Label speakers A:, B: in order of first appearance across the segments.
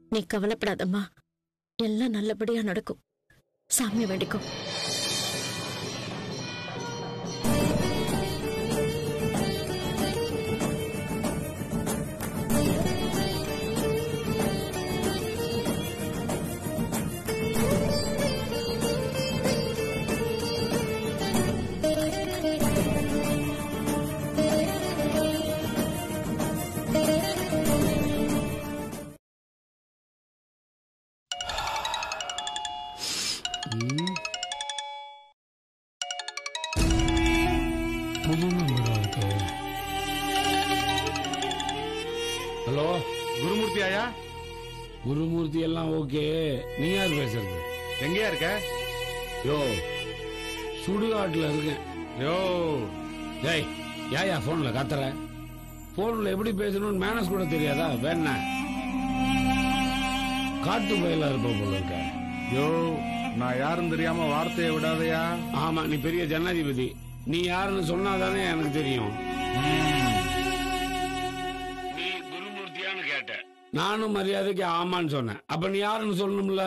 A: நீ கவலைப்படாதம்மா எல்லாம் நல்லபடியா நடக்கும் சாமியை வேண்டிக்கோ
B: புது நம்பரா இருக்கு ஹலோ
C: குருமூர்த்தி ஆயா
B: குருமூர்த்தி எல்லாம் ஓகே நீ யார் பேசுறது
C: எங்கேயா இருக்க
B: யோ சுடுகாட்டுல இருக்கேன்
C: யோ
B: டேய் ஏயா போன்ல கத்துற போன்ல எப்படி பேசணும்னு மேனஸ் கூட தெரியாதா வேணா காட்டு பயிலா இருப்ப போல இருக்க
C: யோ நான் யாரும் தெரியாம வார்த்தையை விடாதயா
B: ஆமா நீ பெரிய ஜனாதிபதி நீ யாருன்னு சொன்னாதானே எனக்கு தெரியும் நீ குருமூர்த்தியான்னு கேட்ட நானும் மரியாதைக்கு ஆமான்னு சொன்னேன் அப்ப நீ யாருன்னு சொல்லணும்ல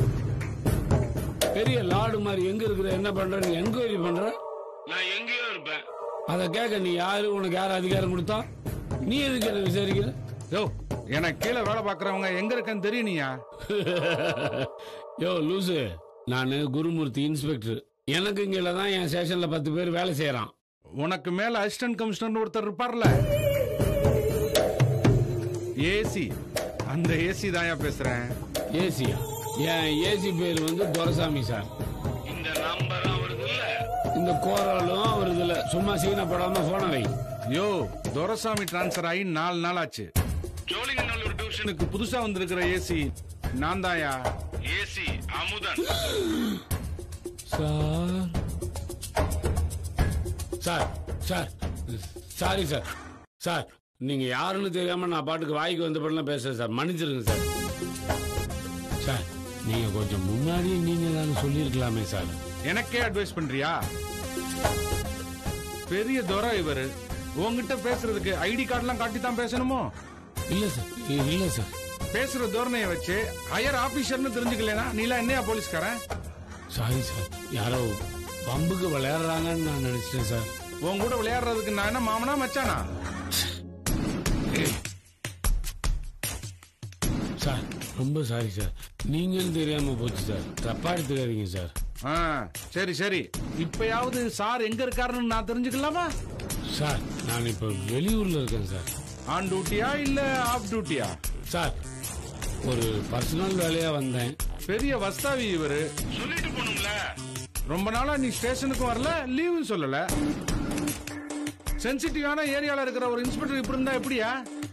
B: பெரிய லாடு மாதிரி எங்க இருக்கிற என்ன பண்றன்னு என்கொயரி பண்ற நான் எங்கேயோ இருப்பேன் அத கேட்க நீ யாரு உனக்கு யார் அதிகாரம் கொடுத்தா நீ எதுக்கு என்ன விசாரிக்கிற
C: யோ எனக்கு கீழே வேலை பாக்குறவங்க எங்க இருக்கேன்னு தெரியும் நீயா
B: யோ லூசு நானு குருமூர்த்தி இன்ஸ்பெக்டர் எனக்கு கீழே தான் என் ஸ்டேஷன்ல பத்து பேர் வேலை செய்யறான்
C: உனக்கு மேல அசிஸ்டன்ட் கமிஷனர் ஒருத்தர் இருப்பார்ல ஏசி அந்த ஏசி தான்யா பேசுறேன்
B: ஏசியா என் ஏசி பேர் வந்து துரசாமி சார் இந்த நம்பரும் வருது இல்ல இந்த கோரலும் வருது இல்ல சும்மா சீனப்படாம போன வை
C: யோ துரசாமி டிரான்ஸ்பர் ஆகி நாலு நாள் ஆச்சு ஜோலிங்கநல்லூர் டிவிஷனுக்கு புதுசா வந்திருக்கிற ஏசி நான் தாயா AC Amudhan
B: sir sir sir sorry sir sir நீங்க யாருன்னு தெரியாம நான் பாட்டுக்கு வாய்க்கு வந்த பண்ணலாம் பேசுறேன் சார் மன்னிச்சிருங்க சார் சார் நீங்க கொஞ்சம் முன்னாடியே நீங்க தான் சொல்லியிருக்கலாமே சார்
C: எனக்கே அட்வைஸ் பண்றியா பெரிய துரை இவரு உன்கிட்ட பேசுறதுக்கு ஐடி கார்டுலாம் காட்டி தான் பேசணுமோ
B: இல்ல சார் இல்ல சார்
C: பேசுற தோரணையை வச்சு ஹையர் ஆபீசர்னு தெரிஞ்சுக்கலனா நீலாம் என்னையா போலீஸ்காரன்
B: சாரி சார் யாரோ பம்புக்கு விளையாடுறாங்கன்னு நான் நினைச்சிட்டேன் சார்
C: உன் கூட விளையாடுறதுக்கு நான் என்ன மாமனா மச்சானா
B: சார் ரொம்ப சாரி சார் நீங்களும் தெரியாம போச்சு சார் தப்பா எடுத்துக்காதீங்க சார்
C: ஆ, சரி சரி இப்பயாவது சார் எங்க இருக்காருன்னு நான் தெரிஞ்சுக்கலாமா
B: சார் நான் இப்ப வெளியூர்ல இருக்கேன் சார்
C: ஆன் டியூட்டியா இல்ல ஆஃப் டியூட்டியா
B: சார் ஒரு பர்சனல் வேலையா வந்தேன்
C: பெரிய வஸ்தாவி இவரு சொல்லிட்டு போனும்ல ரொம்ப நாளா நீ ஸ்டேஷனுக்கும் வரல லீவும் சொல்லல சென்சிட்டிவான ஏரியால இருக்கிற ஒரு இன்ஸ்பெக்டர் இப்படி இருந்தா எப்படியா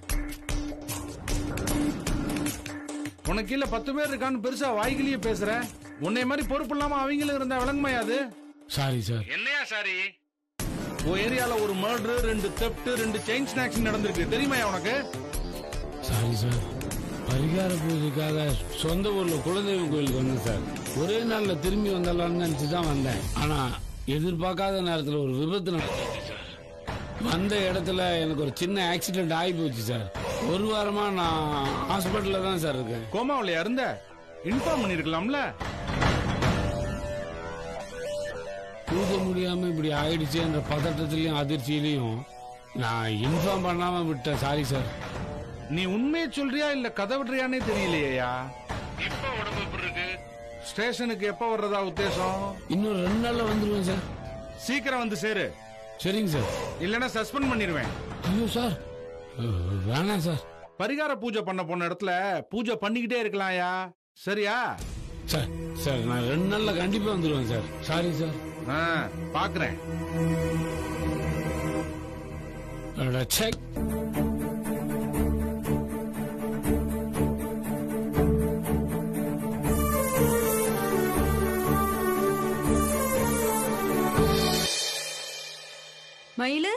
C: உனக்கு கீழே பத்து பேர் இருக்கான்னு பெருசா வாய்கிலேயே பேசுற உன்னை மாதிரி பொறுப்பு இல்லாம அவங்களும் இருந்தா விளங்குமையாது
B: சாரி சார்
C: என்னையா சாரி உன் ஏரியால ஒரு மர்டர் ரெண்டு தெப்ட் ரெண்டு செயின் ஸ்நாக்ஸ் நடந்திருக்கு தெரியுமா உனக்கு
B: சாரி சார் பரிகார பூஜைக்காக சொந்த ஊர்ல குலதெய்வம் கோயிலுக்கு வந்தேன் சார் ஒரே நாள்ல திரும்பி வந்துடலாம்னு நினைச்சு தான் வந்தேன் ஆனா எதிர்பார்க்காத நேரத்துல ஒரு விபத்து நடந்துச்சு சார் வந்த இடத்துல எனக்கு ஒரு சின்ன ஆக்சிடென்ட் ஆகி போச்சு சார் ஒரு வாரமா நான் ஹாஸ்பிட்டல்ல தான் சார் இருக்கேன்
C: கோமாவில இருந்த இன்ஃபார்ம் பண்ணிருக்கலாம்ல
B: தூக்க முடியாம இப்படி ஆயிடுச்சுன்ற பதட்டத்திலயும் அதிர்ச்சியிலையும் நான் இன்ஃபார்ம் பண்ணாம விட்டேன் சாரி சார்
C: நீ உண்மையை சொல்றியா இல்ல கதை விடுறியானே தெரியலையா இப்ப உடம்பு எப்படி இருக்கு ஸ்டேஷனுக்கு எப்ப வர்றதா உத்தேசம்
B: இன்னும் ரெண்டு நாள்ல வந்துருவேன் சார்
C: சீக்கிரம் வந்து சேரு
B: சரிங்க சார்
C: இல்லனா சஸ்பெண்ட் பண்ணிடுவேன்
B: ஐயோ சார் அஹ், வேணாம் சார்
C: பரிகார பூஜை பண்ண போன இடத்துல பூஜை பண்ணிக்கிட்டே இருக்கலாம்யா சரியா
B: சார் சார் நான் ரெண்டு நாள்ல கண்டிப்பா வந்துருவேன் சார் சாரி சார்
C: ஆ, பாக்குறேன்
B: செக்
D: மயிலு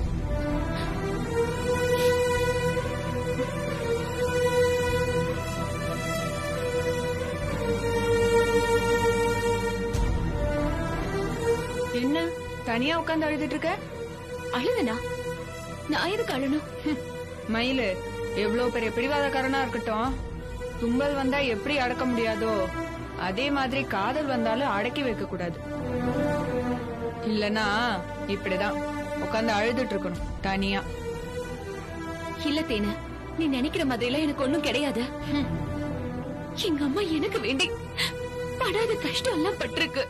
D: என்ன தனியா உட்கார்ந்து அழுதுட்டு இருக்க
A: அழுதனா நான் எதுக்கு அழணும்
D: மயிலு எவ்வளவு பெரிய பிடிவாதக்காரனா இருக்கட்டும் தும்பல் வந்தா எப்படி அடக்க முடியாதோ அதே மாதிரி காதல் வந்தாலும் அடக்கி வைக்க கூடாது இல்லனா இப்படிதான் உட்காந்து அழுதுட்டு இருக்கணும் தனியா
A: இல்ல தேனு நீ நினைக்கிற மாதிரி எல்லாம் எனக்கு ஒண்ணும் கிடையாது எங்க அம்மா எனக்கு வேண்டி படாத கஷ்டம் எல்லாம் பட்டிருக்கு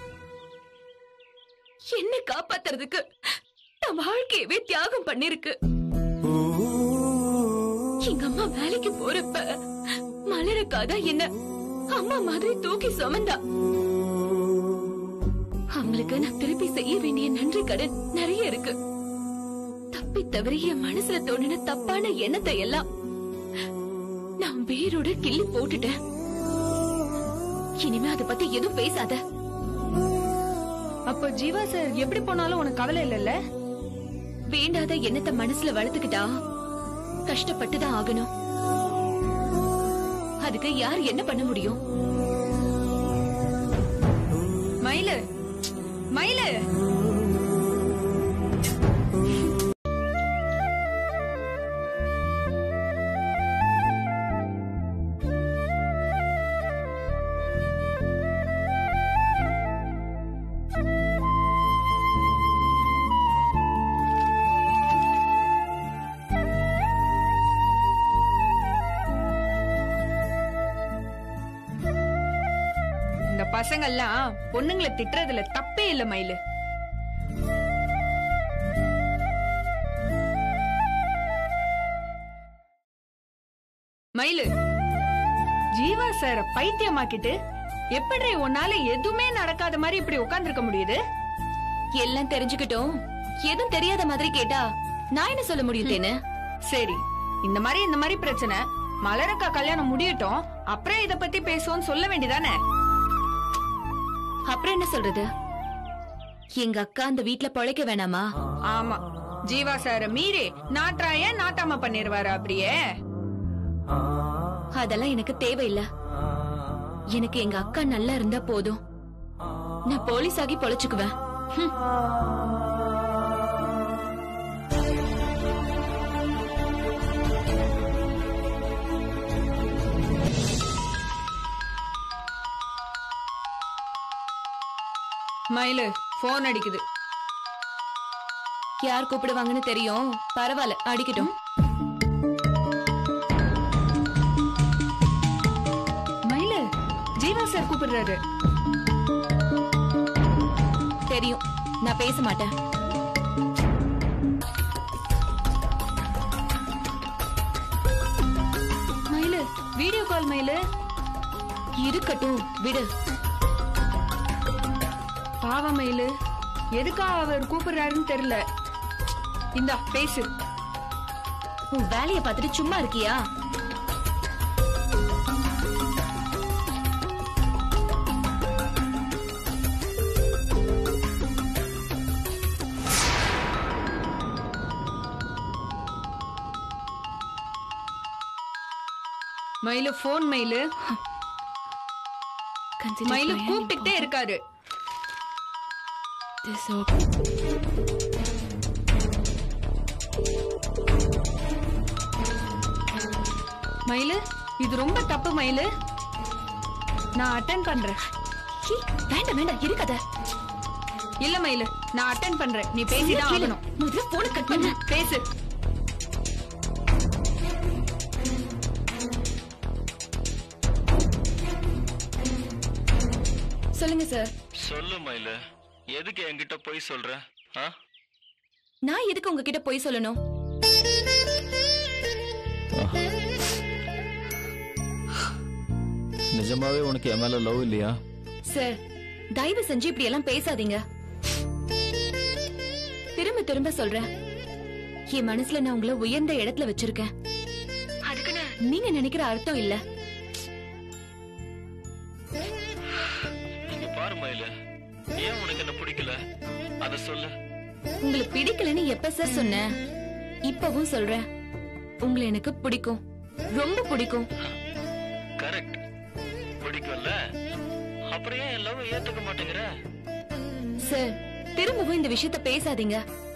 A: என்ன காப்பாத்துறதுக்கு தன் வாழ்க்கையவே தியாகம் பண்ணிருக்கு எங்க அம்மா வேலைக்கு போறப்ப மலரக்காதா என்ன அம்மா மாதிரி தூக்கி சுமந்தா அவங்களுக்கு நான் திருப்பி செய்ய வேண்டிய நன்றி கடன் நிறைய இருக்கு தப்பி தவறி என் மனசுல தோணின தப்பான எண்ணத்தை எல்லாம் நான் வேரோட கிள்ளி போட்டுட்டேன் இனிமே அதை பத்தி எதுவும் பேசாத
D: அப்போ ஜீவா சார் எப்படி போனாலும் உனக்கு கவலை இல்லைல்ல
A: வேண்டாத எண்ணத்தை மனசுல வளர்த்துக்கிட்டா கஷ்டப்பட்டுதான் ஆகணும் அதுக்கு யார் என்ன பண்ண முடியும்
D: மயிலு மயிலு இந்த பசங்கெல்லாம் பொண்ணுங்களை திட்டுறதுல தப்பே இல்ல மயிலு மயிலு ஜீவா சார பைத்தியமாக்கிட்டு எப்படி உன்னால எதுவுமே நடக்காத மாதிரி இப்படி உட்கார்ந்திருக்க முடியுது
A: எல்லாம் தெரிஞ்சுக்கிட்டோம் எதுவும் தெரியாத மாதிரி கேட்டா நான் என்ன சொல்ல முடியும் தேனு
D: சரி இந்த மாதிரி இந்த மாதிரி பிரச்சனை மலரக்கா கல்யாணம் முடியட்டும் அப்புறம் இத பத்தி பேசுவோம்னு சொல்ல வேண்டியதானே
A: அப்புறம் என்ன சொல்றது எங்க அக்கா அந்த வீட்ல பொழைக்க வேணாமா
D: ஆமா ஜீவா சார மீறி நாட்டாய நாட்டாம பண்ணிருவாரு அப்படியே
A: அதெல்லாம் எனக்கு தேவையில்ல எனக்கு எங்க அக்கா நல்லா இருந்தா போதும் நான் போலீஸ் ஆகி பொழைச்சுக்குவேன் ஹம்.
D: மயிலு போன் அடிக்குது
A: யார் கூப்பிடுவாங்கன்னு தெரியும் பரவாயில்ல அடிக்கட்டும்
D: மயிலு ஜீவா சார் கூப்பிடுறாரு
A: தெரியும் நான் பேச மாட்டேன்
D: மயிலு வீடியோ கால் மயிலு
A: இருக்கட்டும் விடு
D: பாவ மயிலு எதுக்கா அவர் கூப்பிடுறாருன்னு தெரியல இந்தா பேசு
A: உன் வேலைய பார்த்துட்டு சும்மா இருக்கியா
D: மயிலு போன் மயிலு
A: Consider
D: மயிலு
A: my
D: கூப்பிட்டுக்கிட்டே இருக்காரு
A: this open.
D: மயிலு இது ரொம்ப தப்பு மயிலு நான் அட்டன் பண்றேன்
A: சீ, வேண்டாம் வேண்டாம் இருக்காத
D: இல்ல மயிலு நான் அட்டன் பண்றேன் நீ பேசிதான்
A: கேளு.
D: ஆகணும்
A: முதல்ல போன கட் பண்ணு
D: பேசு
A: சொல்லுங்க சார்
E: சொல்லு மயில எதுக்கு என்கிட்ட போய் சொல்ற ஆ
A: நான் எதுக்கு உங்ககிட்ட போய் சொல்லணும்
E: நிஜமாவே உனக்கு என் மேல லவ் இல்லையா
A: சார் தயவு செஞ்சு இப்படி எல்லாம் பேசாதீங்க திரும்ப திரும்ப சொல்றேன் என் மனசுல நான் உங்களை உயர்ந்த இடத்துல வச்சிருக்கேன் அதுக்குன்னு நீங்க நினைக்கிற அர்த்தம் இல்ல
E: இங்க பாரு மயில ஏன் உனக்கு என்ன பிடிக்கல அத சொல்லு
A: உங்களுக்கு பிடிக்கலன்னு எப்ப சார் சொன்னேன் இப்பவும் சொல்றேன் உங்களை எனக்கு பிடிக்கும் ரொம்ப பிடிக்கும்
E: கரெக்ட் பிடிக்கும்ல அப்புறம் ஏன் என் லவ் ஏத்துக்க மாட்டேங்கிற
A: சார் திரும்பவும் இந்த விஷயத்த பேசாதீங்க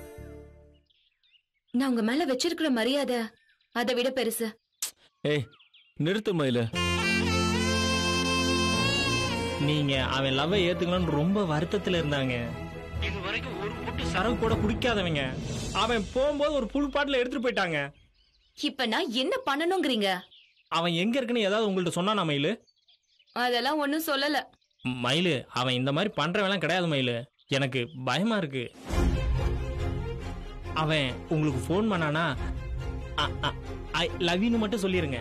A: நான் உங்க மேல வச்சிருக்கிற மரியாதை அதை விட பெருசு
E: ஏய் நிறுத்து மயில
F: நீங்க அவன் லவ்வை ஏத்துக்கணும்னு ரொம்ப வருத்தத்துல இருந்தாங்க இது வரைக்கும் ஒரு புட்டு சரக்கு கூட குடிக்காதவங்க அவன் போகும்போது ஒரு புல் பாட்டில் எடுத்துட்டு போயிட்டாங்க
A: இப்ப நான் என்ன பண்ணணுங்கிறீங்க
F: அவன் எங்க இருக்குன்னு ஏதாவது உங்கள்ட்ட சொன்னானா மயிலு
A: அதெல்லாம் ஒண்ணும் சொல்லல
F: மயிலு அவன் இந்த மாதிரி பண்றவெல்லாம் கிடையாது மயிலு எனக்கு பயமா இருக்கு அவன் உங்களுக்கு ஃபோன் பண்ணானா ஐ லவ் யூன்னு மட்டும் சொல்லிருங்க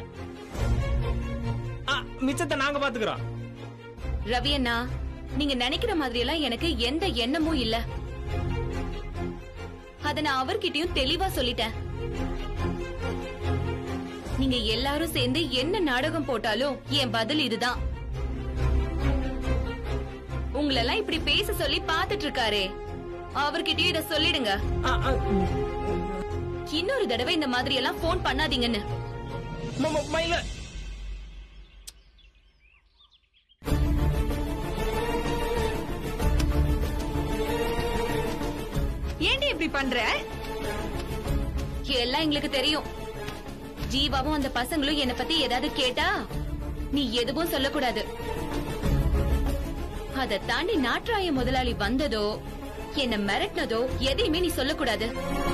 F: ஆ, மிச்சத்தை நாங்க பாத்துக்கிறோம்
A: ரவி அண்ணா நீங்க நினைக்கிற மாதிரி எல்லாம் எனக்கு எந்த எண்ணமும் இல்ல அத நான் அவர்கிட்டயும் தெளிவா சொல்லிட்டேன் நீங்க எல்லாரும் சேர்ந்து என்ன நாடகம் போட்டாலும் என் பதில் இதுதான் உங்களெல்லாம் இப்படி பேச சொல்லி பாத்துட்டு இருக்காரே அவர்கிட்டயும் இத சொல்லிடுங்க
F: ஆ, ஆ,
A: இன்னொரு தடவை இந்த மாதிரி எல்லாம் போன் பண்ணாதீங்கன்னு
F: ம- ம- மயிலு
D: ஏண்டி இப்படி பண்ற
A: எல்லாம் எங்களுக்கு தெரியும் ஜீவாவும் அந்த பசங்களும் என்ன பத்தி ஏதாவது கேட்டா நீ எதுவும் சொல்லக்கூடாது அத தாண்டி நாற்றாய முதலாளி வந்ததோ என்ன மிரட்டினதோ எதையுமே நீ சொல்லக்கூடாது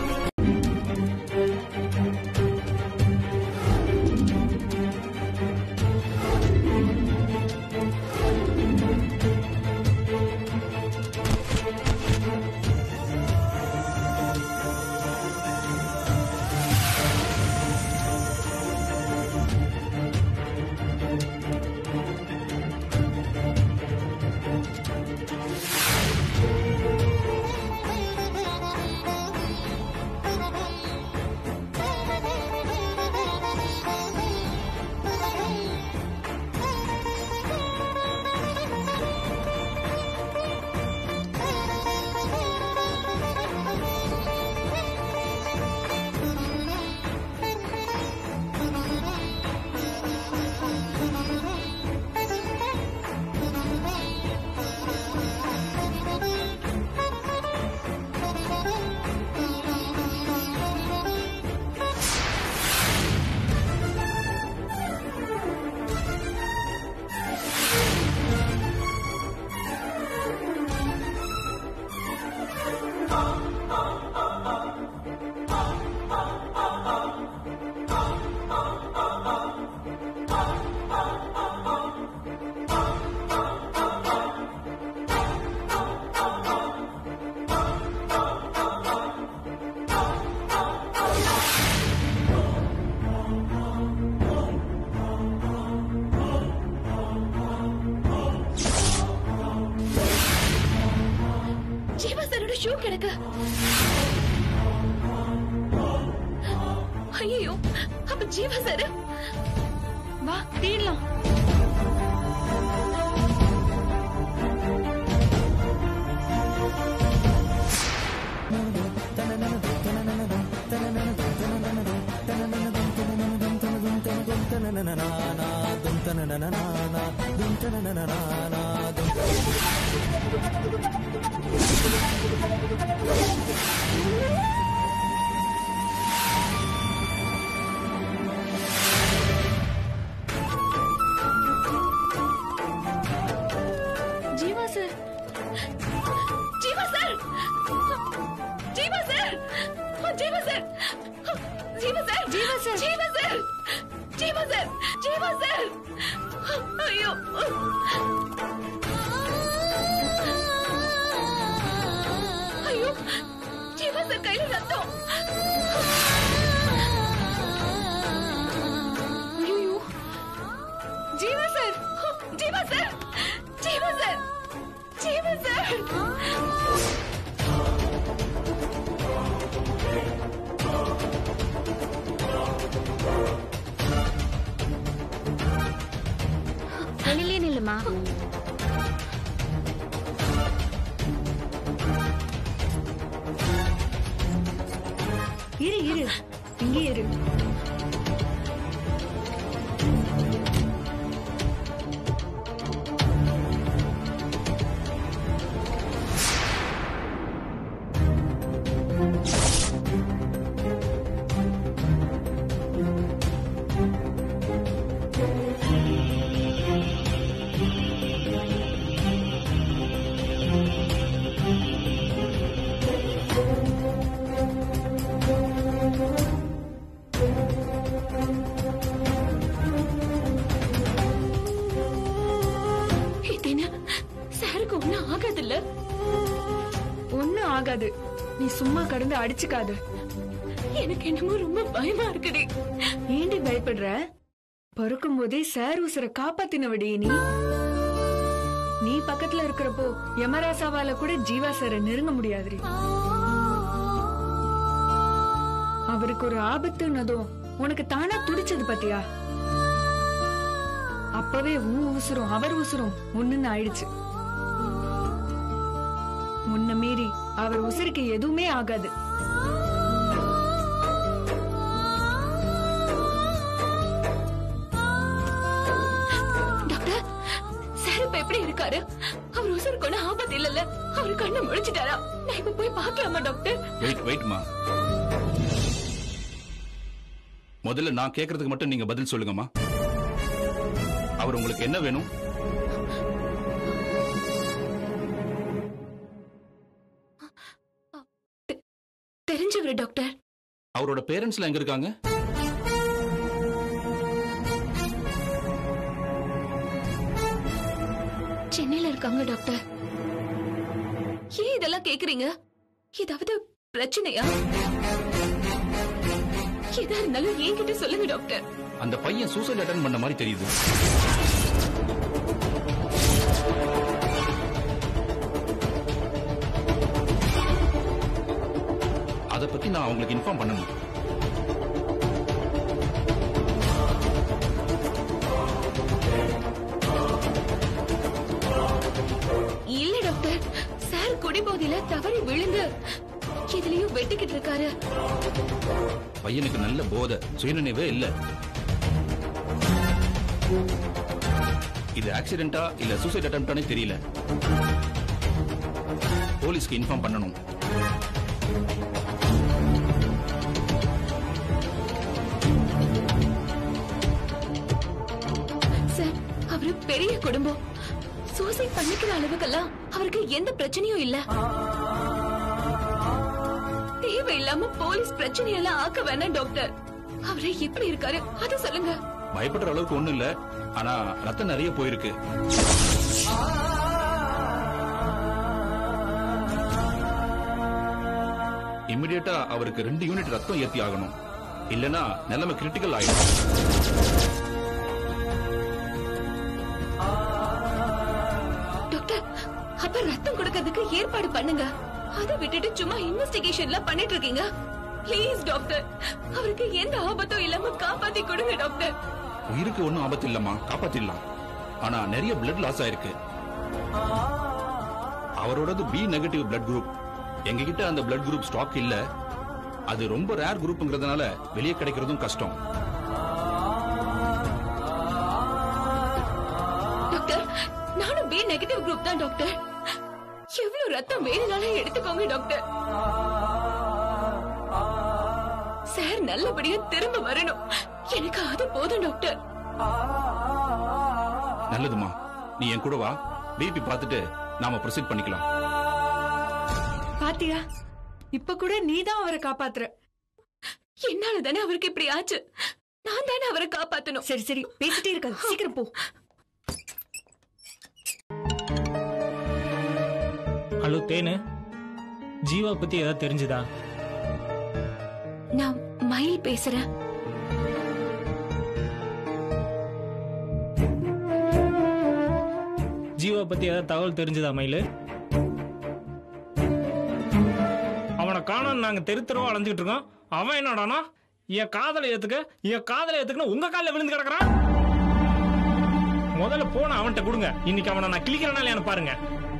A: ஜீவா சாரோட ஷூ கிடக்கு ஐயோ அப்ப ஜீவா சார்
D: வா தீரலாம் Jeeva sir
A: Jeeva sir Jeeva sir Jeeva sir Jeeva sir
D: Jeeva sir.
A: Jeeva sir Jeeva sir Jeeva sir ஐயோ ஐயோ ஜீவா சார் கையில ரத்தம்
D: ஐயோ Jeeva sir
A: Jeeva sir Jeeva sir Jeeva sir
G: வெளியிலே நில்லுமா
D: இரு இரு இங்கே இரு ஆகாது நீ சும்மா கடந்து அடிச்சுக்காத
A: எனக்கு என்னமோ ரொம்ப பயமா இருக்குடி
D: ஏண்டி பயப்படுற பிறக்கும் போதே சார் உசுர காப்பாத்தினவடி நீ நீ பக்கத்துல இருக்கிறப்போ யமராசாவால கூட ஜீவா சார நெருங்க முடியாதுடி அவருக்கு ஒரு ஆபத்துன்னதும் உனக்கு தானா துடிச்சது பாத்தியா அப்பவே உன் உசுரும் அவர் உசுரும் ஒண்ணுன்னு ஆயிடுச்சு முன்ன மீறி அவர் உசுருக்கு எதுவுமே ஆகாது
A: டாக்டர் சார் இப்ப எப்படி இருக்காரு அவர் உசுருக்கு ஒண்ணு ஆபத்து இல்லல்ல அவர் கண்ணு முழிச்சிட்டாரா நான் இப்ப போய் பார்க்கலாமா டாக்டர்
H: வெயிட் வெயிட்மா முதல்ல நான் கேக்குறதுக்கு மட்டும் நீங்க பதில் சொல்லுங்கம்மா அவர் உங்களுக்கு என்ன வேணும்
A: தெரிஞ்சவர் டாக்டர்
H: அவரோட பேரண்ட்ஸ்ல எங்க இருக்காங்க
A: சென்னையில இருக்காங்க டாக்டர் ஏன் இதெல்லாம் கேக்குறீங்க ஏதாவது பிரச்சனையா எதா இருந்தாலும் என்கிட்ட சொல்லுங்க டாக்டர்
H: அந்த பையன் சூசைட் அட்டன் பண்ண மாதிரி தெரியுது அத பத்தி நான் அவங்களுக்கு இன்ஃபார்ம் பண்ணணும்
A: இல்ல டாக்டர் சார் குடிபோதையில தவறி விழுந்து இதுலயும் வெட்டிக்கிட்டு இருக்காரு
H: பையனுக்கு நல்ல போதை சுயநினைவே இல்ல இது ஆக்சிடென்டா இல்ல சூசைட் அட்டம்ப்டானே தெரியல போலீஸ்க்கு இன்ஃபார்ம் பண்ணணும்
A: சார் அவரு பெரிய குடும்பம் சூசைட் பண்ணிக்கிற அளவுக்கெல்லாம் அவருக்கு எந்த பிரச்சனையும் இல்ல தேவையில்லாம போலீஸ் பிரச்சனையெல்லாம் ஆக்க வேணாம் டாக்டர் அவரு எப்படி இருக்காரு அத சொல்லுங்க
H: பயப்படுற அளவுக்கு ஒண்ணும் இல்ல ஆனா ரத்தம் நிறைய போயிருக்கு இம்மிடியட்டா அவருக்கு ரெண்டு யூனிட் ரத்தம் ஏத்தி ஆகணும் இல்லனா நிலைமை கிரிட்டிக்கல் ஆயிடும்
A: டாக்டர் அப்ப ரத்தம் கொடுக்கறதுக்கு ஏற்பாடு பண்ணுங்க அதை விட்டுட்டு சும்மா இன்வெஸ்டிகேஷன்ல பண்ணிட்டு இருக்கீங்க ப்ளீஸ் டாக்டர் அவருக்கு எந்த ஆபத்தும் இல்லாம காப்பாத்தி கொடுங்க டாக்டர்
H: உயிருக்கு ஒண்ணும் ஆபத்து இல்லம்மா காப்பாத்திடலாம் ஆனா நிறைய பிளட் லாஸ் ஆயிருக்கு அவரோடது பி நெகட்டிவ் பிளட் குரூப் எங்ககிட்ட அந்த பிளட் குரூப் ஸ்டாக் இல்ல அது ரொம்ப ரேர் குரூப்ங்கிறதுனால வெளியே கிடைக்கிறதும் கஷ்டம்
A: டாக்டர் நானும் பி நெகட்டிவ் குரூப் தான் டாக்டர் எவ்வளவு ரத்தம் வேணும்னாலும் எடுத்துக்கோங்க டாக்டர் சார் நல்லபடியா திரும்ப வரணும் எனக்கு அது போதும் டாக்டர்
H: நல்லதுமா நீ என் கூட வா பிபி பார்த்துட்டு நாம ப்ரொசீட் பண்ணிக்கலாம்
D: பாத்தியா இப்ப கூட நீதான் அவரை காப்பாத்துற
A: என்னால தானே அவருக்கு இப்படி ஆச்சு நான் தானே அவரை காப்பாத்தணும்
D: சரி சரி பேசிட்டே இருக்காது சீக்கிரம் போ
F: ஹலோ தேனு ஜீவா பத்தி ஏதாவது தெரிஞ்சுதா
A: நான் மயில் பேசுறேன்
F: ஜீவா பத்தி ஏதாவது தகவல் தெரிஞ்சுதா மயிலு அவனை காணோம் நாங்க தெரு தெருவா அலைஞ்சுக்கிட்டு இருக்கோம் அவன் என்னடானா என் காதலை ஏத்துக்க என் காதலை ஏத்துக்கணும் உங்க காலில் விழுந்து கிடக்குறான் முதல்ல போன அவன்கிட்ட கொடுங்க இன்னைக்கு அவனை நான் கிளிக்கிறனால இல்லையான்னு பாருங்க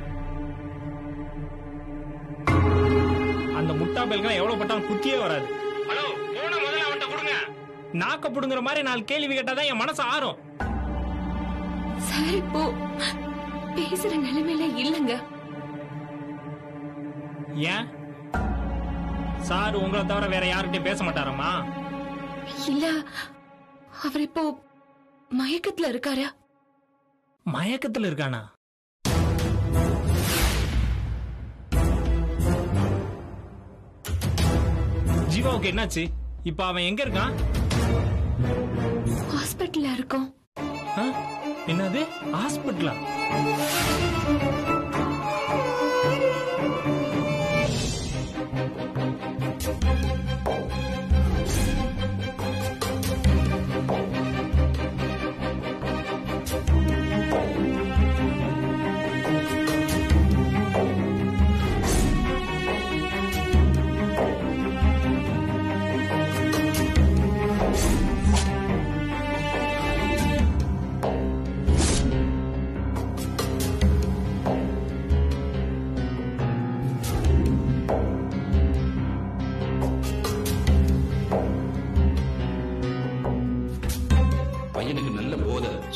F: அந்த முட்டா பயல்கள் எவ்வளவு பட்டாலும் குத்தியே வராது ஹலோ போன முதல்ல அவன்கிட்ட கொடுங்க நாக்க புடுங்குற மாதிரி நாலு கேள்வி கேட்டாதான் என் மனசு ஆறும்
A: சார் இப்போ பேசுற நிலைமையில இல்லங்க
F: ஏன் சார் உங்களை தவிர வேற யார்கிட்டயும் பேச மாட்டாரம்மா
A: இல்ல அவர் இப்போ மயக்கத்துல இருக்காரு
F: மயக்கத்துல இருக்கானா ஜீவாவுக்கு என்னாச்சு இப்ப அவன் எங்க இருக்கான்
A: ஹாஸ்பிட்டல்ல இருக்கோம்
F: ஆ? என்னது ஹாஸ்பிட்டலா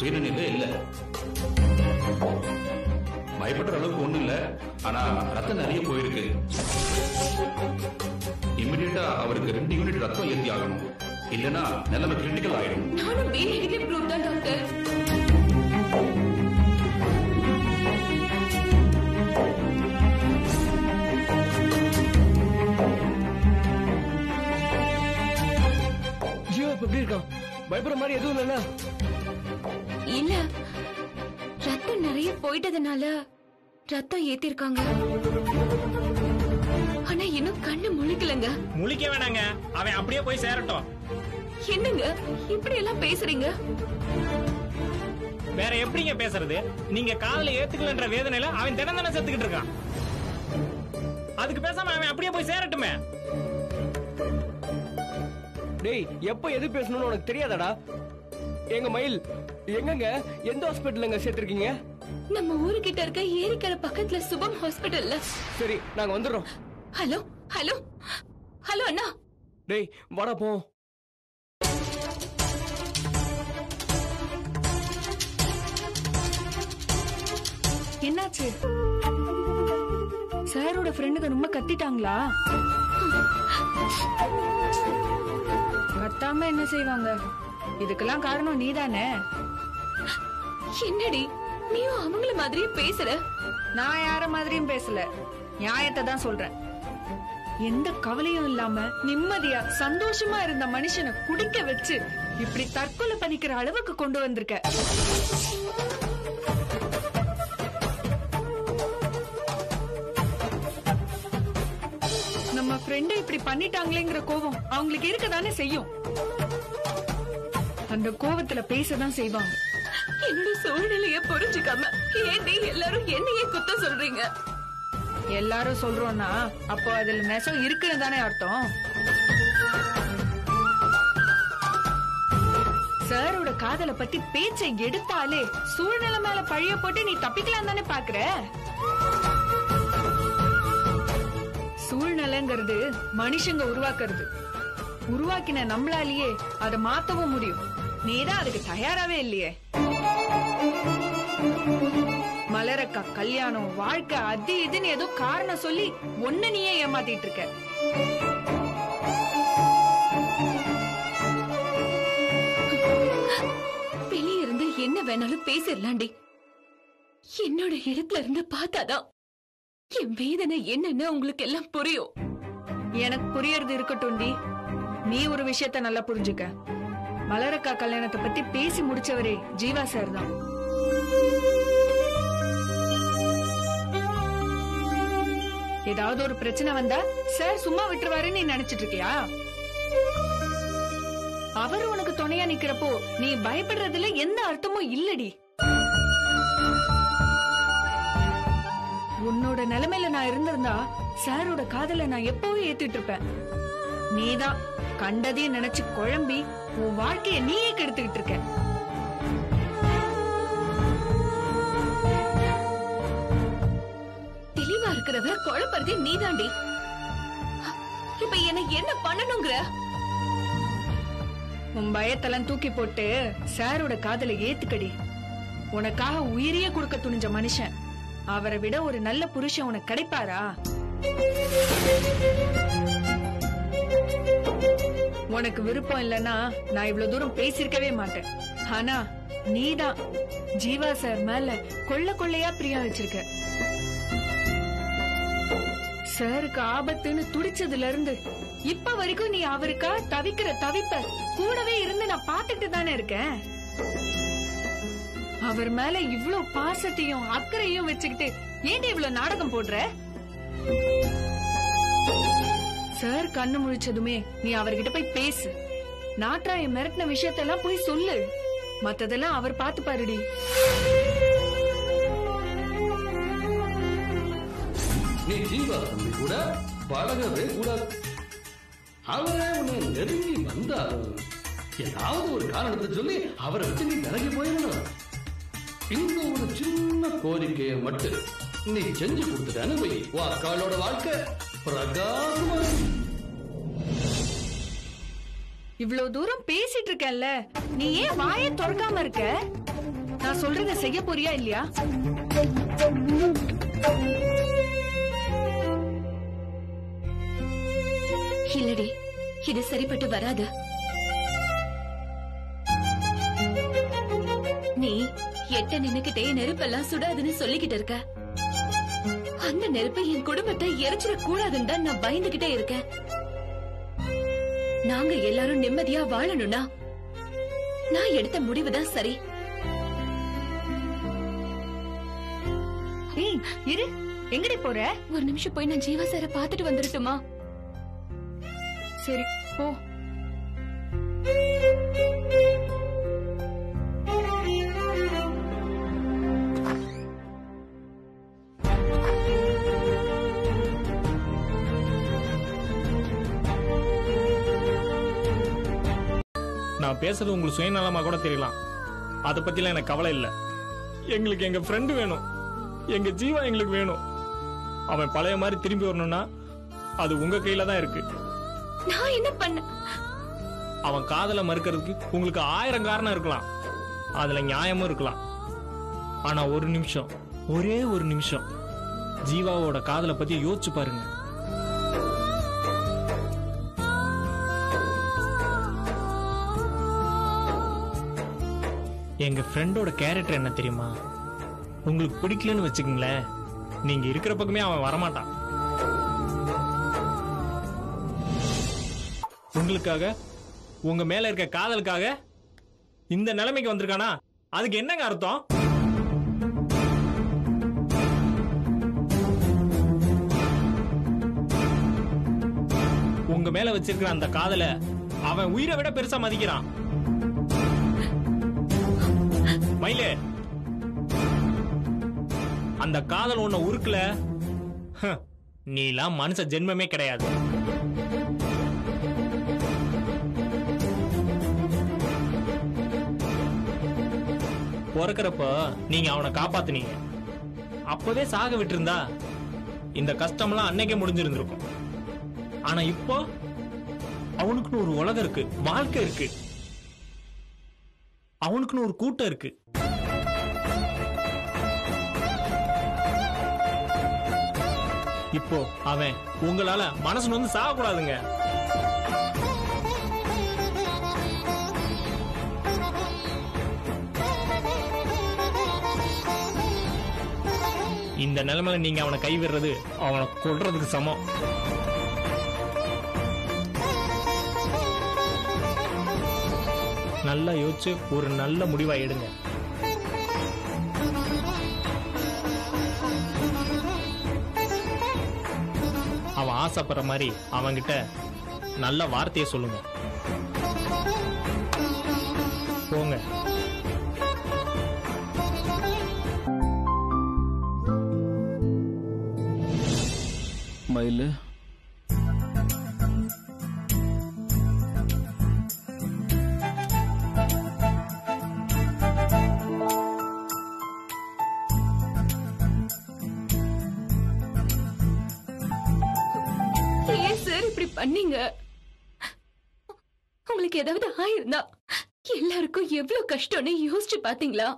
H: சுயநிலையில இல்ல பயப்படுற அளவுக்கு ஒண்ணும் இல்ல ஆனா ரத்தம் நிறைய போயிருக்கு இமிடியட்டா அவருக்கு ரெண்டு யூனிட் ரத்தம் ஏத்தி ஆகணும் இல்லனா நிலைமை கிரிட்டிக்கல் ஆயிடும்
A: நானும் பி நெகட்டிவ் குரூப் தான் டாக்டர்
I: ஜியோ இப்ப எப்படி இருக்கான் பயப்படுற மாதிரி எதுவும் இல்லைல்ல
A: இல்ல ரத்தம் நிறைய போயிட்டதுனால ரத்தம் ஏத்திருக்காங்க ஆனா இன்னும் கண்ணு முழிக்கலங்க
F: முழிக்க வேணாங்க அவன் அப்படியே போய் சேரட்டும்
A: என்னங்க இப்படி எல்லாம் பேசுறீங்க
F: வேற எப்படிங்க பேசுறது நீங்க காதல ஏத்துக்கலன்ற வேதனையில அவன் தினம் தானே செத்துக்கிட்டு இருக்கான் அதுக்கு பேசாம அவன் அப்படியே போய் சேரட்டுமே
I: டேய் எப்ப எது பேசணும்னு உனக்கு தெரியாதாடா எங்க மயில் எங்கங்க எந்த ஹாஸ்பிட்டலுங்க சேர்த்திருக்கீங்க
A: நம்ம ஊருக்கிட்ட இருக்க ஏரிக்கரை பக்கத்துல சுபம் ஹாஸ்பிடல்ல
I: சரி நாங்க வந்துடுறோம்
A: ஹலோ ஹலோ ஹலோ அண்ணா
I: டேய் வாடா போ
D: என்னாச்சு சாரோட ஃப்ரெண்டுங்க ரொம்ப கத்திட்டாங்களா கத்தாம என்ன செய்வாங்க இதுக்கெல்லாம் காரணம் நீதானே
A: என்னடி நீயும் அவங்கள மாதிரியே பேசுற
D: நான் யார மாதிரியும் பேசல நியாயத்தை தான் சொல்றேன் எந்த கவலையும் இல்லாம நிம்மதியா சந்தோஷமா இருந்த மனுஷனை குடிக்க வச்சு இப்படி தற்கொலை பண்ணிக்கிற அளவுக்கு கொண்டு வந்திருக்க நம்ம ஃப்ரெண்ட இப்படி பண்ணிட்டாங்களேங்கிற கோபம் அவங்களுக்கு இருக்கதானே செய்யும் அந்த கோபத்துல பேசதான் செய்வாங்க
A: என்னோட சூழ்நிலைய புரிஞ்சுக்காம ஏன் எல்லாரும் என்னையே குத்தம் சொல்றீங்க
D: எல்லாரும் சொல்றோம்னா அப்போ அதுல நெசம் இருக்குன்னு தானே அர்த்தம் சாரோட காதல பத்தி பேச்சை எடுத்தாலே சூழ்நிலை மேல பழிய போட்டு நீ தப்பிக்கலாம் தானே பாக்குற சூழ்நிலைங்கிறது மனுஷங்க உருவாக்குறது உருவாக்கின நம்மளாலேயே அதை மாத்தவும் முடியும் நீதான் அதுக்கு தயாராவே இல்லையே மலரக்கா கல்யாணம் வாழ்க்கை அது இதுன்னு ஏதோ காரணம் சொல்லி ஒன்ன நீயே ஏமாத்திட்டு இருக்க
A: வெளிய இருந்து என்ன வேணாலும் பேசிடலாண்டி என்னோட இடத்துல இருந்து பார்த்தாதான் என் வேதனை என்னன்னு உங்களுக்கு எல்லாம் புரியும்
D: எனக்கு புரியறது இருக்கட்டும்டி நீ ஒரு விஷயத்த நல்லா புரிஞ்சுக்க மலரக்கா கல்யாணத்தை பத்தி பேசி முடிச்சவரே ஜீவா சார் தான் ஏதாவது ஒரு பிரச்சனை வந்தா சார் சும்மா விட்டுருவாருன்னு நீ நினைச்சிட்டு இருக்கியா அவர் உனக்கு துணையா நிக்கிறப்போ நீ பயப்படுறதுல எந்த அர்த்தமும் இல்லடி உன்னோட நிலைமையில நான் இருந்திருந்தா சாரோட காதல நான் எப்பவும் ஏத்துட்டு இருப்பேன் நீதான் கண்டதையும் நினைச்சு குழம்பி உன் வாழ்க்கைய நீயே கெடுத்துக்கிட்டு இருக்க
A: தெளிவா இருக்கிறவ குழப்பறதே நீதாண்டி இப்ப என்ன என்ன பண்ணணுங்கிற
D: உன் பயத்தெல்லாம் தூக்கி போட்டு சாரோட காதல ஏத்துக்கடி உனக்காக உயிரையே கொடுக்க துணிஞ்ச மனுஷன் அவரை விட ஒரு நல்ல புருஷன் உனக்கு கிடைப்பாரா உனக்கு விருப்பம் இல்லனா நான் இவ்வளவு தூரம் பேசிருக்கவே மாட்டேன் ஆனா நீதான் ஜீவா சார் மேல கொள்ள கொள்ளையா பிரியா வச்சிருக்க சாருக்கு ஆபத்துன்னு துடிச்சதுல இருந்து இப்ப வரைக்கும் நீ அவருக்கா தவிக்கிற தவிப்ப கூடவே இருந்து நான் பாத்துட்டு தானே இருக்கேன் அவர் மேல இவ்ளோ பாசத்தையும் அக்கறையும் வச்சுக்கிட்டு ஏன்டி இவ்ளோ நாடகம் போடுற சார் கண்ணு முழிச்சதுமே நீ அவர்கிட்ட போய் பேசு நாட்டாய மிரட்டின விஷயத்தெல்லாம் போய் சொல்லு மத்ததெல்லாம் அவர் பார்த்து பாருடி
J: நீ ஜீவா தம்பி கூட பழகவே கூடாது அவரே உன்னை நெருங்கி வந்தாலும் ஏதாவது ஒரு காரணத்தை சொல்லி அவரை விட்டு நீ விலகி போயிடணும் இந்த ஒரு சின்ன கோரிக்கையை மட்டும் நீ செஞ்சு கொடுத்துட்டான்னு வை உன் அக்காளோட வாழ்க்கை பிரகாசமா இருக்கும்.
D: இவ்ளோ தூரம் பேசிட்டு இருக்கேன்ல நீ ஏன் வாயை திறக்காம இருக்க நான் சொல்றத செய்ய போறியா இல்லையா
A: இல்லடி இது சரிப்பட்டு வராது நீ எட்ட நின்னுக்கிட்டே நெருப்பெல்லாம் சுடாதுன்னு சொல்லிக்கிட்டு இருக்க அந்த நெருப்பு என் குடும்பத்தை எரிச்சிட கூடாதுன்னு தான் நான் பயந்துகிட்டே இருக்கேன் நாங்க எல்லாரும் நிம்மதியா வாழணும்னா நான் எடுத்த முடிவுதான் சரி
D: ஏய் இரு எங்கடி போற
A: ஒரு நிமிஷம் போய் நான் ஜீவா சார பாத்துட்டு வந்துடட்டுமா
D: சரி போ
F: நான் பேசுறது உங்களுக்கு சுயநலமா கூட தெரியலாம் அதை பத்திலாம் எனக்கு கவலை இல்லை எங்களுக்கு எங்க ஃப்ரெண்டு வேணும் எங்க ஜீவா எங்களுக்கு வேணும் அவன் பழைய மாதிரி திரும்பி வரணும்னா அது உங்க கையில தான் இருக்கு
A: நான் என்ன பண்ண
F: அவன் காதலை மறுக்கிறதுக்கு உங்களுக்கு ஆயிரம் காரணம் இருக்கலாம் அதுல நியாயமும் இருக்கலாம் ஆனா ஒரு நிமிஷம் ஒரே ஒரு நிமிஷம் ஜீவாவோட காதலை பத்தி யோசிச்சு பாருங்க எங்க ஃப்ரெண்டோட கேரக்டர் என்ன தெரியுமா உங்களுக்கு பிடிக்கலன்னு வச்சுக்கோங்களேன் நீங்க இருக்கிற பக்கமே அவன் வரமாட்டான் உங்களுக்காக உங்க மேல இருக்க காதலுக்காக இந்த நிலைமைக்கு வந்திருக்கானா அதுக்கு என்னங்க அர்த்தம் உங்க மேல வச்சிருக்கிற அந்த காதலை அவன் உயிரை விட பெருசா மதிக்கிறான் மயிலே அந்த காதல் உன்னை உருக்குல ஹ், நீலாம் மனுஷ ஜென்மமே கிடையாது பிறக்கிறப்ப நீங்க அவனை காப்பாத்துனீங்க அப்பவே சாக விட்டிருந்தா இந்த கஷ்டம்லாம் அன்னைக்கே முடிஞ்சிருந்திருக்கும் ஆனா இப்போ அவனுக்குன்னு ஒரு உலகம் இருக்கு வாழ்க்கை இருக்கு அவனுக்குன்னு ஒரு கூட்டம் இருக்கு இப்போ அவன் உங்களால மனசு வந்து சாகக்கூடாதுங்க இந்த நிலைமையில நீங்க அவனை கைவிடுறது அவனை கொல்றதுக்கு சமம் நல்லா யோசிச்சு ஒரு நல்ல முடிவா எடுங்க அவன் ஆசைப்படுற மாதிரி அவன்கிட்ட நல்ல வார்த்தையை சொல்லுங்க போங்க
K: மயிலு
A: ஏன் சார் இப்படி பண்ணீங்க உங்களுக்கு ஏதாவது ஆயிருந்தா எல்லாருக்கும் எவ்வளவு கஷ்டம்னு யோசிச்சு பாத்தீங்களா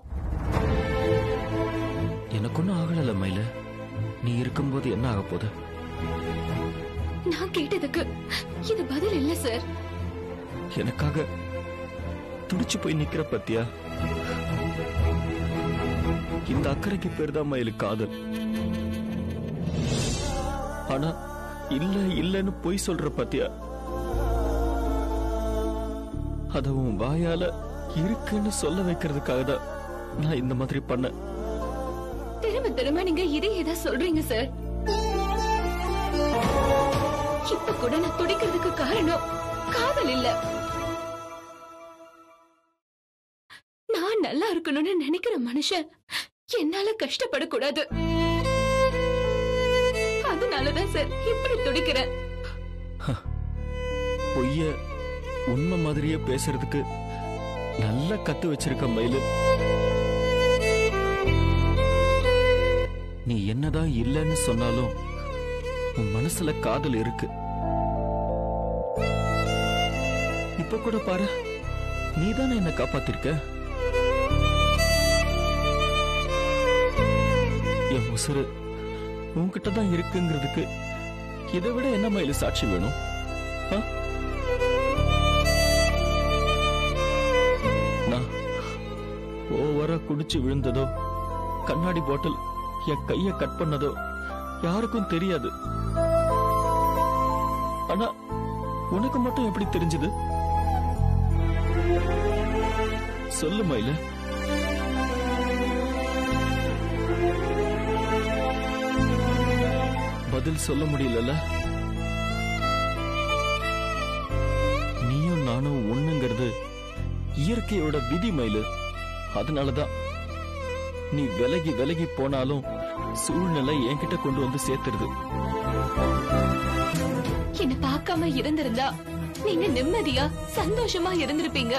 K: எனக்கு ஒன்றும் ஆகல மயிலு நீ இருக்கும்போது என்ன ஆக போகுது
A: நான் கேட்டதுக்கு இது பதில் இல்ல சார்
K: எனக்காக துடிச்சு போய் நிக்கிற பத்தியா இந்த அக்கறைக்கு பேர் தான் மயிலு காதல் ஆனா இல்ல இல்லன்னு பொய் சொல்ற பத்தியா அத உன் வாயால இருக்குன்னு சொல்ல வைக்கிறதுக்காக தான் நான் இந்த மாதிரி பண்ணேன்
A: திரும்ப திரும்ப நீங்க இதையே தான் சொல்றீங்க சார் இப்ப கூட நான் துடிக்கிறதுக்கு காரணம் காதல் இல்ல நான் நல்லா இருக்கணும்னு நினைக்கிற மனுஷன் என்னால கஷ்டப்படக்கூடாது அதனாலதான் சார் இப்படி துடிக்கிறேன்
K: பொய்ய உண்மை மாதிரியே பேசுறதுக்கு நல்லா கத்து வச்சிருக்க மயிலு நீ என்னதான் இல்லைன்னு சொன்னாலும் உன் மனசுல காதல் இருக்கு இப்ப கூட பாரு நீதானே என்ன காப்பாத்திருக்க உசுறு உன்கிட்ட தான் இருக்குங்கிறதுக்கு இதை விட என்ன மயில சாட்சி வேணும் ஆ? நான் ஓவரா குடிச்சு விழுந்ததோ கண்ணாடி பாட்டில் என் கைய கட் பண்ணதோ யாருக்கும் தெரியாது ஆனா உனக்கு மட்டும் எப்படி தெரிஞ்சது சொல்லு மயில பதில் சொல்ல முடியலல்ல நீயும் நானும் ஒண்ணுங்கிறது இயற்கையோட விதி மயிலு அதனாலதான் நீ விலகி விலகி போனாலும் சூழ்நிலை என்கிட்ட கொண்டு வந்து சேர்த்துருது
A: என்ன பார்க்காம இருந்திருந்தா நீங்க நிம்மதியா சந்தோஷமா இருந்திருப்பீங்க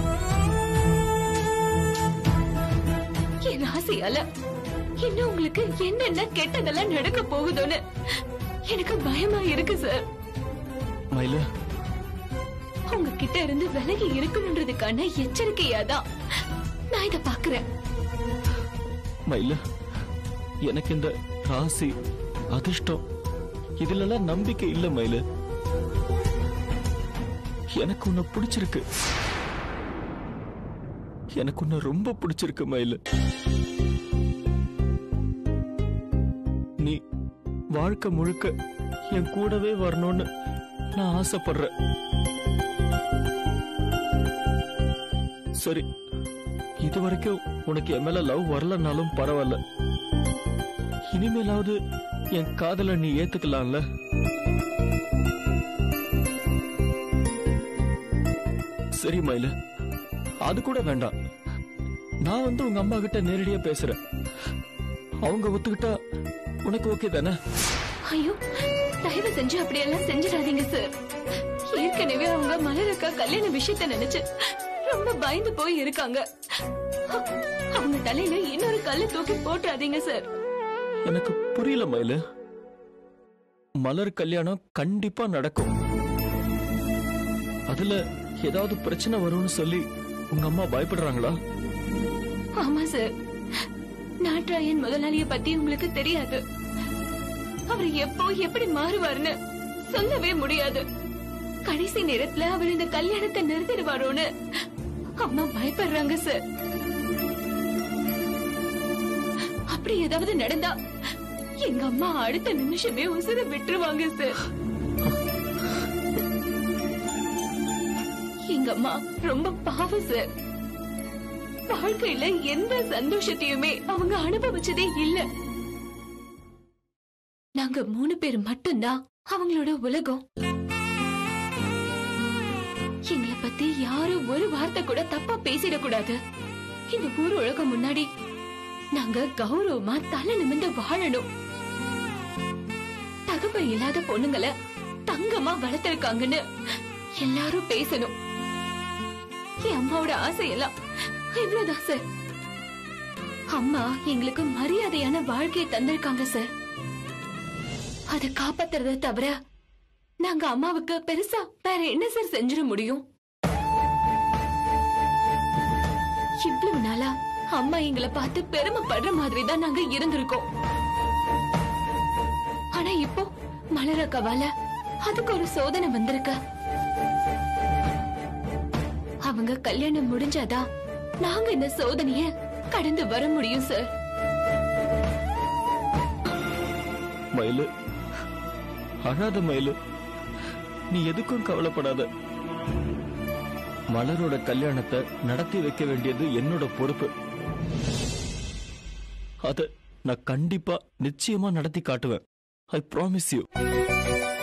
A: என் ஆசையால இன்னும் உங்களுக்கு என்னென்ன கெட்டதெல்லாம் நடக்க போகுதோன்னு எனக்கு பயமா இருக்கு சார்
K: மயிலு
A: உங்ககிட்ட இருந்து விலகி இருக்கணுன்றதுக்கான எச்சரிக்கையாதான் நான் இத பாக்குறேன்
K: மயிலு எனக்கு இந்த ராசி அதிர்ஷ்டம் இதுலலாம் நம்பிக்கை இல்ல மயிலு எனக்கு உன்னை பிடிச்சிருக்கு எனக்கு உன்னை ரொம்ப பிடிச்சிருக்கு மயிலு நீ வாழ்க்கை முழுக்க என் கூடவே வரணும்னு நான் ஆசைப்படுறேன் சரி இது வரைக்கும் உனக்கு என் மேல லவ் வரலனாலும் பரவாயில்ல இனிமேலாவது என் காதல நீ ஏத்துக்கலாம்ல சரி மயிலு அது கூட வேண்டாம் நான் வந்து உங்க அம்மா கிட்ட நேரடியா பேசுறேன் அவங்க ஒத்துக்கிட்டா உனக்கு ஓகே தானே
A: ஐயோ தயவு செஞ்சு அப்படியெல்லாம் செஞ்சிடாதீங்க சார் ஏற்கனவே அவங்க மலரக்கா கல்யாண விஷயத்த நினைச்சு ரொம்ப பயந்து போய் இருக்காங்க அவங்க தலையில இன்னொரு கல்ல தூக்கி போட்டுறாதீங்க சார்
K: எனக்கு புரியல மயிலு மலர் கல்யாணம் கண்டிப்பா நடக்கும் அதுல ஏதாவது பிரச்சனை வரும்னு சொல்லி உங்க அம்மா பயப்படுறாங்களா
A: ஆமா சார் நாட்ராயன் முதலாளிய பத்தி உங்களுக்கு தெரியாது அவர் எப்போ எப்படி மாறுவார்னு சொல்லவே முடியாது கடைசி நேரத்துல அவர் இந்த கல்யாணத்தை நிறுத்திடுவாரோன்னு அம்மா பயப்படுறாங்க சார் அப்படி ஏதாவது நடந்தா எங்க அம்மா அடுத்த நிமிஷமே உசுர விட்டுருவாங்க சார் எங்க அம்மா ரொம்ப பாவம் சார் வாழ்க்கையில எந்த சந்தோஷத்தையுமே அவங்க அனுபவிச்சதே இல்ல நாங்க மூணு பேர் மட்டும்தான் அவங்களோட உலகம் எங்களை பத்தி யாரும் ஒரு வார்த்தை கூட தப்பா பேசிடக்கூடாது இந்த ஊர் உலகம் முன்னாடி நாங்க கௌரவமா தலை நிமிர்ந்து வாழணும் தகவல் இல்லாத பொண்ணுங்களை தங்கமா வளர்த்திருக்காங்கன்னு எல்லாரும் பேசணும் என் அம்மாவோட ஆசையெல்லாம் இவ்வளவுதான் சார் அம்மா எங்களுக்கு மரியாதையான வாழ்க்கையை தந்திருக்காங்க சார் அதை காப்பாத்துறத தவிர நாங்க அம்மாவுக்கு பெருசா வேற என்ன சார் செஞ்சிட முடியும் இவ்வளவு நாளா அம்மா எங்களை பார்த்து பெருமைப்படுற மாதிரி தான் நாங்க இருந்திருக்கோம் ஆனா இப்போ மலர கவால அதுக்கு ஒரு சோதனை வந்திருக்கு அவங்க கல்யாணம் முடிஞ்சாதான் நாங்க இந்த சோதனைய கடந்து வர முடியும் சார்
K: மயிலு அழாத மயிலு நீ எதுக்கும் கவலைப்படாத மலரோட கல்யாணத்தை நடத்தி வைக்க வேண்டியது என்னோட பொறுப்பு அத நான் கண்டிப்பா நிச்சயமா நடத்தி காட்டுவேன் ஐ ப்ராமிஸ் யூ